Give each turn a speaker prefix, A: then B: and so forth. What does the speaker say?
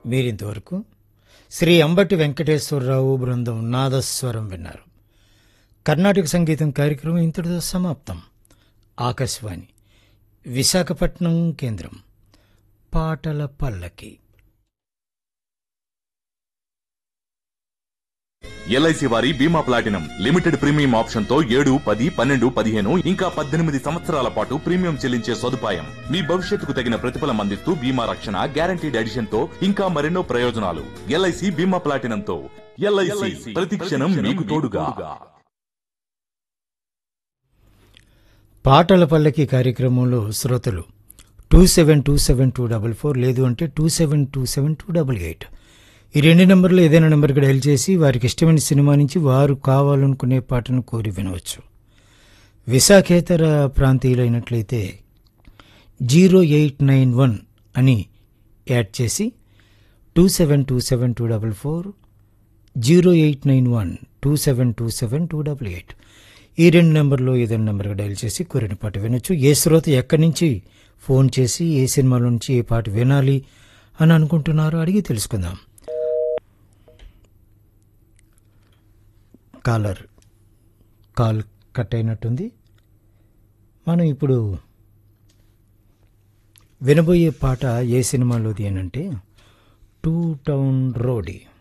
A: మీరింతవరకు శ్రీ అంబటి వెంకటేశ్వరరావు బృందం నాదస్వరం విన్నారు కర్ణాటక సంగీతం కార్యక్రమం ఇంతటితో సమాప్తం ఆకాశవాణి విశాఖపట్నం కేంద్రం పాటల పల్లకి
B: ఎల్ఐసి వారి బీమా ప్లాటినం లిమిటెడ్ ప్రీమియం ఆప్షన్ తో ఏడు పది పన్నెండు పదిహేను ఇంకా పద్దెనిమిది సంవత్సరాల పాటు ప్రీమియం చెల్లించే సదుపాయం మీ భవిష్యత్తుకు తగిన ప్రతిఫలం అందిస్తూ బీమా రక్షణ గ్యారంటీడ్ ఎడిషన్ తో ఇంకా మరెన్నో ప్రయోజనాలు ఎల్ఐసి బీమా ప్లాటినం తో ఎల్ఐసి ప్రతి క్షణం మీకు తోడుగా
A: పాటల పల్లకి కార్యక్రమంలో శ్రోతలు two seven two seven two double four లేదు అంటే two seven two seven two double eight ఈ రెండు నెంబర్లు ఏదైనా నెంబర్కి డైల్ చేసి వారికి ఇష్టమైన సినిమా నుంచి వారు కావాలనుకునే పాటను కోరి వినవచ్చు విశాఖేతర ప్రాంతీయులైనట్లయితే జీరో ఎయిట్ నైన్ వన్ అని యాడ్ చేసి two seven two seven two double four zero eight nine one two seven two seven two double eight ఈ రెండు నెంబర్లో ఏదైనా నెంబర్కి డైల్ చేసి కోరిన పాట వినొచ్చు ఏ శ్రోత ఎక్కడి నుంచి ఫోన్ చేసి ఏ సినిమాలో నుంచి ఏ పాట వినాలి అని అనుకుంటున్నారో అడిగి తెలుసుకుందాం కాలర్ కాల్ కట్ అయినట్టుంది మనం ఇప్పుడు వినబోయే పాట ఏ సినిమాలోది అని అంటే టూ టౌన్ రోడీ